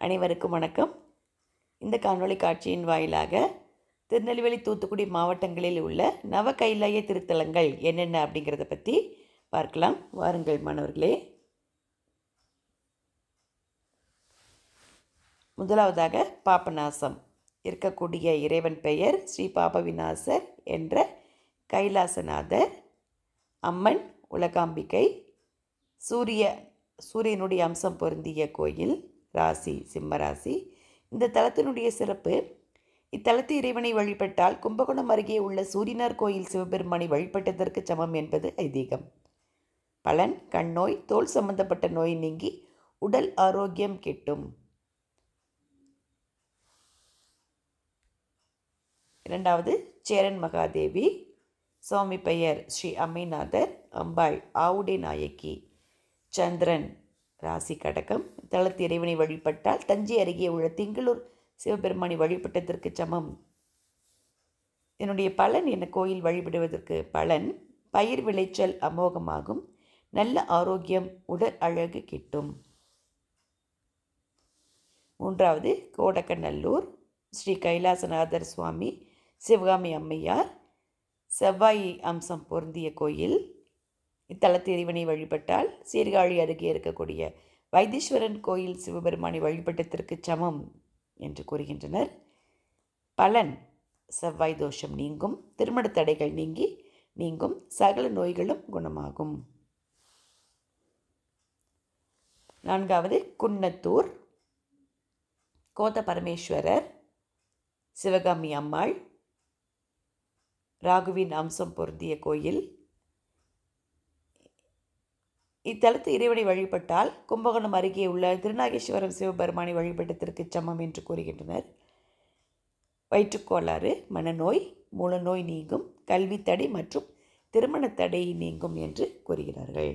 அனைவருக்கும் வணக்கம் இந்த காணொளி காட்சியின் வாயிலாக திருநெல்வேலி தூத்துக்குடி மாவட்டங்களில் உள்ள நவ கைலாய திருத்தலங்கள் என்னென்ன அப்படிங்கிறத பற்றி பார்க்கலாம் வாருங்கள் மாணவர்களே முதலாவதாக பாபநாசம் இருக்கக்கூடிய இறைவன் பெயர் ஸ்ரீ பாபவிநாசர் என்ற கைலாசநாதர் அம்மன் உலகாம்பிகை சூரிய சூரியனுடைய அம்சம் பொருந்திய கோயில் ராசி சிம்ம ராசி இந்த தலத்தினுடைய சிறப்பு இத்தலத்து இறைவனை வழிபட்டால் கும்பகோணம் அருகே உள்ள சூரியனார் கோயில் சிவபெருமானை வழிபட்டதற்கு சமம் என்பது ஐதீகம் பலன் கண்ணோய் தோல் சம்பந்தப்பட்ட நோய் நீங்கி உடல் ஆரோக்கியம் கிட்டும் இரண்டாவது சேரன் மகாதேவி சுவாமி பெயர் ஸ்ரீ அம்மைநாதர் அம்பாள் ஆவுடை நாயக்கி சந்திரன் ராசி கடகம் தளத்து இறைவனை வழிபட்டால் தஞ்சை அருகே உள்ள திங்களூர் சிவபெருமானை வழிபட்டதற்கு சமம் என்னுடைய பலன் என்ன கோயில் வழிபடுவதற்கு பலன் பயிர் விளைச்சல் அமோகமாகும் நல்ல ஆரோக்கியம் உடல் அழகு கிட்டும் மூன்றாவது கோடக்கநல்லூர் ஸ்ரீ கைலாசநாதர் சுவாமி சிவகாமி அம்மையார் செவ்வாய் அம்சம் பொருந்திய கோயில் இத்தலத்து இறைவனை வழிபட்டால் சீர்காழி அருகே இருக்கக்கூடிய வைத்தீஸ்வரன் கோயில் சிவபெருமானை வழிபட்டதற்கு சமம் என்று கூறுகின்றனர் பலன் செவ்வாய் தோஷம் நீங்கும் திருமண தடைகள் நீங்கி நீங்கும் சகல நோய்களும் குணமாகும் நான்காவது குன்னத்தூர் கோத பரமேஸ்வரர் சிவகாமி அம்மாள் ராகுவின் அம்சம் பொருந்திய கோயில் இத்தலத்து இறைவனை வழிபட்டால் கும்பகோணம் அருகே உள்ள திருநாகேஸ்வரம் சிவபெருமானை வழிபட்டதற்கு சமம் என்று கூறுகின்றனர் வயிற்றுக்கோளாறு மனநோய் மூலநோய் நீங்கும் கல்வி தடை மற்றும் திருமண தடை நீங்கும் என்று கூறுகிறார்கள்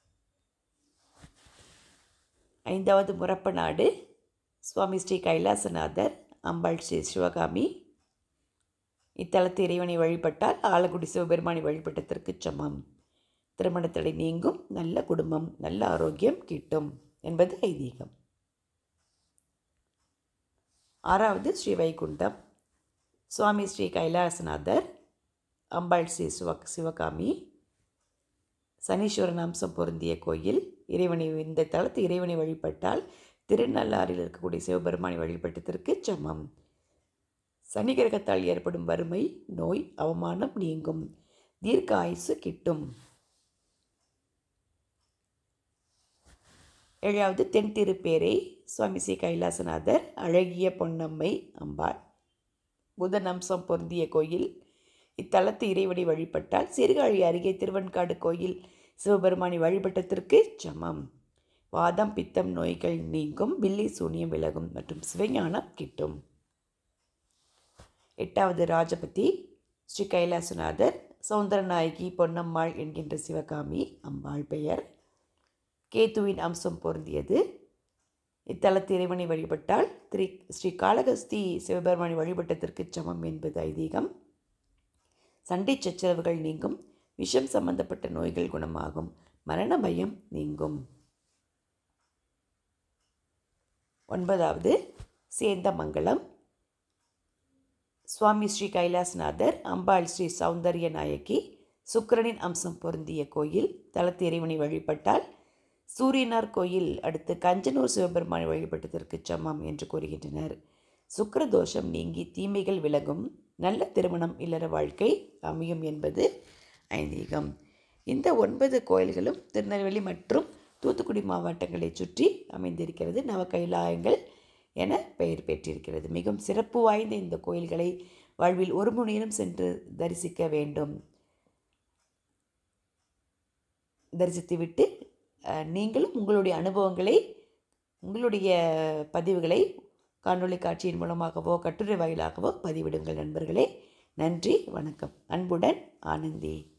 ஐந்தாவது முரப்ப நாடு சுவாமி ஸ்ரீ கைலாசநாதர் அம்பாள் ஸ்ரீ சிவகாமி இத்தலத்து இறைவனை வழிபட்டால் ஆலக்குடி சிவபெருமானை வழிபட்டதற்கு சமம் திருமணத்தடை நீங்கும் நல்ல குடும்பம் நல்ல ஆரோக்கியம் கிட்டும் என்பது ஐதீகம் ஆறாவது ஸ்ரீ வைகுண்டம் சுவாமி ஸ்ரீ கைலாசநாதர் அம்பாள் ஸ்ரீ சிவ சிவகாமி சனீஸ்வரன் அம்சம் பொருந்திய கோயில் இறைவனை இந்த தளத்து இறைவனை வழிபட்டால் திருநள்ளாறில் இருக்கக்கூடிய சிவபெருமானை வழிபட்டதற்கு சமம் சனி கிரகத்தால் ஏற்படும் வறுமை நோய் அவமானம் நீங்கும் தீர்க்க ஆயுசு கிட்டும் ஏழாவது தென் திருப்பேரை சுவாமி ஸ்ரீ கைலாசநாதர் அழகிய பொன்னம்மை அம்பாள் புதன் அம்சம் பொருந்திய கோயில் இத்தலத்து இறைவனை வழிபட்டால் சீர்காழி அருகே திருவன்காடு கோயில் சிவபெருமானை வழிபட்டதற்கு சமம் வாதம் பித்தம் நோய்கள் நீங்கும் பில்லி சூனியம் விலகும் மற்றும் சிவஞானம் கிட்டும் எட்டாவது ராஜபதி ஸ்ரீ கைலாசநாதர் சௌந்தரநாயகி பொன்னம்மாள் என்கின்ற சிவகாமி அம்பாள் பெயர் கேத்துவின் அம்சம் பொருந்தியது இத்தலத்து இறைவனை வழிபட்டால் திரு ஸ்ரீ காளகஸ்தி சிவபெருமானை வழிபட்டதற்கு சமம் என்பது ஐதீகம் சண்டை சச்சரவுகள் நீங்கும் விஷம் சம்பந்தப்பட்ட நோய்கள் குணமாகும் மரண பயம் நீங்கும் ஒன்பதாவது சேந்தமங்கலம் சுவாமி ஸ்ரீ கைலாசநாதர் அம்பாள் ஸ்ரீ சௌந்தர்ய நாயக்கி சுக்கரனின் அம்சம் பொருந்திய கோயில் தலத்து இறைவனை வழிபட்டால் சூரியனார் கோயில் அடுத்து கஞ்சனூர் சிவபெருமானை வழிபட்டதற்கு சமம் என்று கூறுகின்றனர் சுக்கர தோஷம் நீங்கி தீமைகள் விலகும் நல்ல திருமணம் இல்லற வாழ்க்கை அமையும் என்பது ஐதீகம் இந்த ஒன்பது கோயில்களும் திருநெல்வேலி மற்றும் தூத்துக்குடி மாவட்டங்களை சுற்றி அமைந்திருக்கிறது நவ கைலாயங்கள் என பெயர் பெற்றிருக்கிறது மிகவும் சிறப்பு வாய்ந்த இந்த கோயில்களை வாழ்வில் ஒரு முனையிலும் சென்று தரிசிக்க வேண்டும் தரிசித்துவிட்டு நீங்களும் உங்களுடைய அனுபவங்களை உங்களுடைய பதிவுகளை காணொளி காட்சியின் மூலமாகவோ கட்டுரை வாயிலாகவோ பதிவிடுங்கள் நண்பர்களே நன்றி வணக்கம் அன்புடன் ஆனந்தி